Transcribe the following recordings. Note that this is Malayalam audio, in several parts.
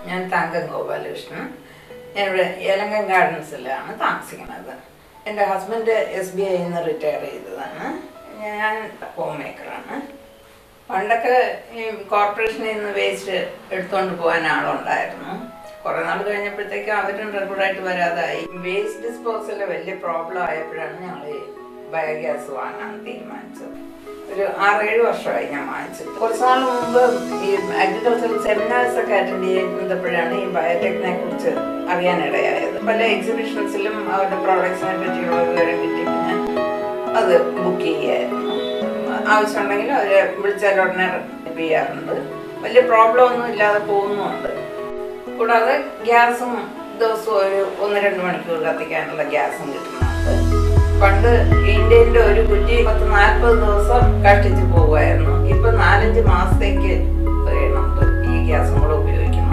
ഞാൻ താങ്കം ഗോപാലകൃഷ്ണൻ ഞാനിവിടെ ഏലങ്കം ഗാർഡൻസിലാണ് താമസിക്കുന്നത് എൻ്റെ ഹസ്ബൻഡ് എസ് ബി ഐയിൽ നിന്ന് റിട്ടയർ ചെയ്തതാണ് ഞാൻ ഹോം മേക്കറാണ് പണ്ടൊക്കെ ഈ കോർപ്പറേഷനിൽ നിന്ന് വേസ്റ്റ് എടുത്തുകൊണ്ട് പോകാൻ ആളുണ്ടായിരുന്നു കുറെ നാൾ കഴിഞ്ഞപ്പോഴത്തേക്ക് അവരും റെഗുലറായിട്ട് വരാതായി വേസ്റ്റ് ഡിസ്പോസൽ വലിയ പ്രോബ്ലം ആയപ്പോഴാണ് ഞങ്ങൾ ബയോഗ്യാസ് വാങ്ങാൻ തീരുമാനിച്ചത് ഒരു ആറേഴ് വർഷമായി ഞാൻ വാങ്ങിച്ചിട്ട് കുറച്ച് നാൾ മുമ്പ് ഈ അഗ്രികൾച്ചറൽ സെമിനാർസ് ഒക്കെ അറ്റൻഡ് ചെയ്തപ്പോഴാണ് ഈ ബയോടെക്കിനെ കുറിച്ച് അറിയാനിടയായത് പല എക്സിബിഷൻസിലും അവരുടെ പ്രോഡക്ട്സിനെ പറ്റിയുള്ള വിവരം കിട്ടി പിന്നെ അത് ബുക്ക് ചെയ്യായിരുന്നു ആവശ്യമുണ്ടെങ്കിൽ അവരെ വിളിച്ചാൽ ഉടനെ റിപ്പ് ചെയ്യാറുണ്ട് വലിയ പ്രോബ്ലം ഒന്നും ഇല്ലാതെ പോകുന്നുമുണ്ട് കൂടാതെ ഗ്യാസും ദിവസവും ഒരു ഒന്ന് രണ്ട് മണിക്കൂർ കത്തിക്കാനുള്ള ഗ്യാസും കിട്ടുന്നുണ്ട് പണ്ട് ഇന്ത്യൻ്റെ ഒരു കുറ്റി പത്ത് നാൽപ്പത് ദിവസം കഷ്ടിച്ച് പോകുമായിരുന്നു ഇപ്പൊ നാലഞ്ച് മാസത്തേക്ക് നമുക്ക് ഈ ഗ്യാസും കൂടെ ഉപയോഗിക്കുന്നുണ്ട്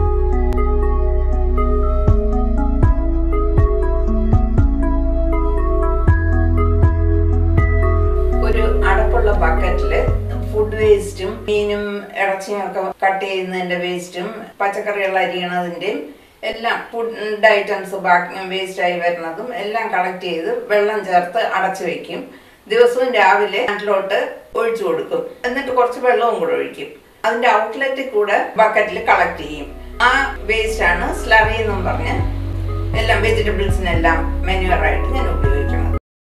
ഒരു അടപ്പുള്ള ബക്കറ്റില് ഫുഡ് വേസ്റ്റും മീനും ഇറച്ചിയും ഒക്കെ കട്ട് ചെയ്യുന്നതിന്റെ വേസ്റ്റും പച്ചക്കറികൾ അരിയണതിന്റെയും എല്ലാം ഫുഡ് ഐറ്റംസ് ബാക്കി വേസ്റ്റ് ആയി വരുന്നതും എല്ലാം കളക്ട് ചെയ്ത് വെള്ളം ചേർത്ത് അടച്ചു വെക്കും ദിവസവും രാവിലെ നാട്ടിലോട്ട് ഒഴിച്ചു കൊടുക്കും എന്നിട്ട് കുറച്ച് വെള്ളവും കൂടെ ഒഴിക്കും അതിന്റെ ഔട്ട്ലെറ്റിൽ കൂടെ ബക്കറ്റിൽ കളക്ട് ചെയ്യും ആ വേസ്റ്റ് ആണ് സ്ലറി എന്നും പറഞ്ഞ് എല്ലാം വെജിറ്റബിൾസിനെല്ലാം മെനുവറായിട്ട് ഞാൻ ഉപയോഗിക്കുന്നത്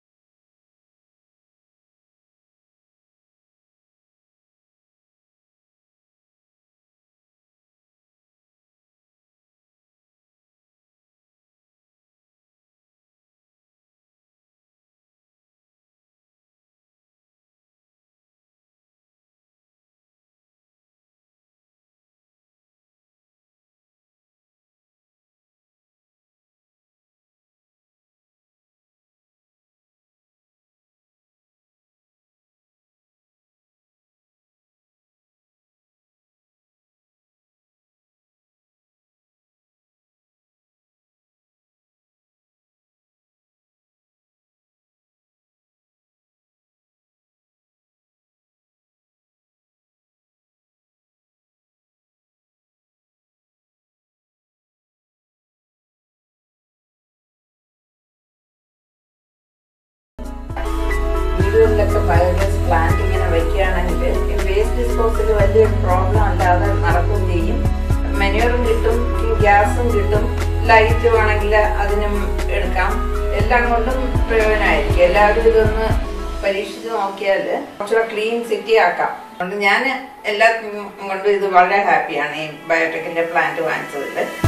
വീടുകളിലൊക്കെ ബയോഗ്യാസ് പ്ലാന്റ് ഇങ്ങനെ വെക്കുകയാണെങ്കിൽ വേസ്റ്റ് ഡിസ്പോസൽ വലിയ പ്രോബ്ലം അല്ലാതെ നടക്കുകയും ചെയ്യും മെനുവറും കിട്ടും ഗ്യാസും കിട്ടും ലൈറ്റ് വേണമെങ്കിൽ അതിനും എടുക്കാം എല്ലാം കൊണ്ടും പ്രയോജനമായിരിക്കും എല്ലാവരും ഇതൊന്ന് പരീക്ഷിച്ച് നോക്കിയാൽ കുറച്ചുകൂടെ ക്ലീൻ സിറ്റി ആക്കാം അതുകൊണ്ട് ഞാൻ എല്ലാ കൊണ്ടും ഇത് വളരെ ഹാപ്പിയാണ് ഈ ബയോടെക്കിന്റെ പ്ലാന്റ് വാങ്ങിച്ചതിൽ